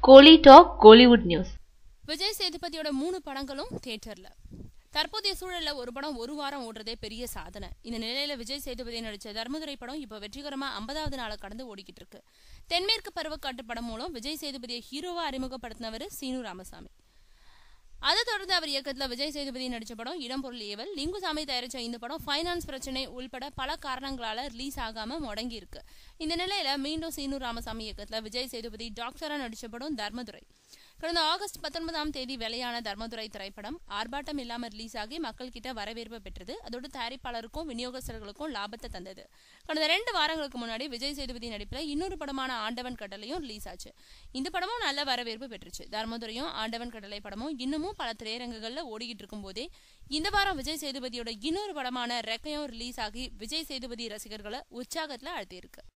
கோலி talk Kollywood news Vijay சேதுபதியோட மூணு படங்களும் தியேட்டர்ல தற்போதைய சூழல்ல ஒரு படம் ஒரு வாரம் ஓடுறதே பெரிய சாதனை இந்த நிலையில விஜய் சேதுபதி நடிச்ச தர்மதுரை படம் இப்ப வெற்றிகரமா ஐம்பதாவது நாளை கடந்து ஓடிக்கிட்டு இருக்கு தென்மேற்கு பருவக்காட்டு படம் மூலம் விஜய் சேதுபதியை ஹீரோவா அறிமுகப்படுத்தினவர் சீனு ராமசாமி அதை தொடர்ந்து அவர் இயக்கத்துல விஜய் சேதுபதி நடிச்ச படம் இடம்பொருள் ஏவல் லிங்குசாமி தயாரிச்ச இந்த படம் ஃபைனான்ஸ் பிரச்சனை உள்பட பல காரணங்களால ரிலீஸ் ஆகாம முடங்கி இருக்கு இந்த நிலையில மீண்டும் சீனு ராமசாமி இயக்கத்துல விஜய் சேதுபதி டாக்டரா நடிச்ச படம் தர்மதுரை கடந்த ஆகஸ்ட் பத்தொன்பதாம் தேதி வெளியான தர்மதுரை திரைப்படம் ஆர்ப்பாட்டம் இல்லாம ரிலீஸ் ஆகி மக்கள் கிட்ட வரவேற்பு பெற்றது அதோடு தயாரிப்பாளருக்கும் விநியோகஸ்தர்களுக்கும் லாபத்தை தந்தது கடந்த ரெண்டு வாரங்களுக்கு முன்னாடி விஜய் சேதுபதி நடிப்புல இன்னொரு படமான ஆண்டவன் கடலையும் ரிலீஸ் ஆச்சு இந்த படமும் நல்ல வரவேற்பு பெற்றுச்சு தர்மதுரையும் ஆண்டவன் கடலை படமும் இன்னமும் பல திரையரங்குகள்ல ஓடிக்கிட்டு இருக்கும் போதே இந்த வாரம் விஜய் சேதுபதியோட இன்னொரு படமான ரெக்கையும் ரிலீஸ் ஆகி விஜய் சேதுபதி ரசிகர்களை உற்சாகத்துல அழுத்தியிருக்கு